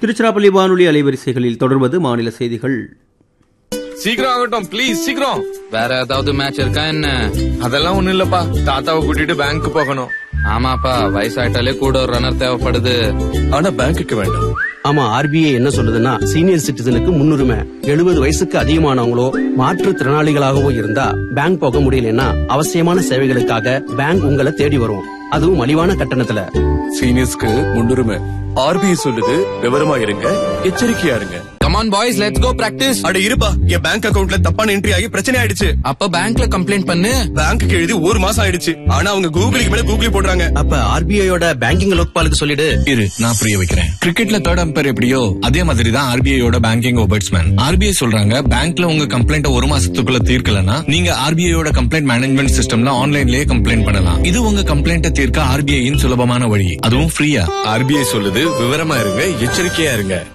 திருச்சிராப்பள்ளி வானொலி அலைவரிசைகளில் தொடர்வது மாநில செய்திகள் சீக்கிரம் ஆகட்டும் ப்ளீஸ் சீக்கிரம் வேற ஏதாவது மேட்ச் இருக்கா என்ன அதெல்லாம் ஒண்ணும் இல்லப்பா தாத்தாவை கூட்டிட்டு பேங்க் போகணும் ஆமாப்பா வயசாயிட்டாலே கூட ஒரு ரன்னர் தேவைப்படுது ஆனா பேங்க்குக்கு வேண்டாம் ஆமா ஆர்பிஐ என்ன சொல்லுதுன்னா சீனியர் சிட்டிசனுக்கு முன்னுரிமை எழுபது வயசுக்கு அதிகமானவங்களோ மாற்றுத்திறனாளிகளாகவோ இருந்தா பேங்க் போக முடியலன்னா அவசியமான சேவைகளுக்காக பேங்க் உங்களை தேடி வரும் அதுவும் மலிவான கட்டணத்துல சீனியர்ஸ்க்கு முன்னுரிமை ஆர்பிஐ சொல்லுது விவரமா இருங்க எச்சரிக்கையா இருங்க come on boys let's go practice அட இருப்பா என் பேங்க் அக்கவுண்ட்ல தப்பான என்ட்ரி ஆகி பிரச்சனை ஆயிடுச்சு அப்ப பேங்க்ல கம்ப்ளைண்ட் பண்ணு பேங்க்குக்கு எழுதி ஒரு மாசம் ஆயிடுச்சு ஆனா அவங்க கூகுளுக்கு மேல கூகுளி போடுறாங்க அப்ப ஆர்பிஐயோட பேங்கிங் லோக்பாலுக்கு சொல்லிடு இரு நான் புரிய வைக்கிறேன் கிரிக்கெட்ல தேர்ட் அம்பையர் எப்படியோ அதே மாதிரி தான் ஆர்பிஐயோட பேங்கிங் ஒபர்ட்ஸ்மேன் ஆர்பிஐ சொல்றாங்க பேங்க்ல உங்க கம்ப்ளைண்ட ஒரு மாசத்துக்குள்ள தீர்க்கலனா நீங்க ஆர்பிஐயோட கம்ப்ளைண்ட் மேனேஜ்மெண்ட் சிஸ்டம்ல ஆன்லைன்லயே கம்ப்ளைண்ட் பண்ணலாம் இது உங்க கம்ப்ளைண்ட தீர்க்க ஆர்பிஐயின் சுலபமான வழி அதுவும் ஃப்ரீயா ஆர்பிஐ சொல்லுது விவரமா இருங்க எச்சரிக்கையா இருங்க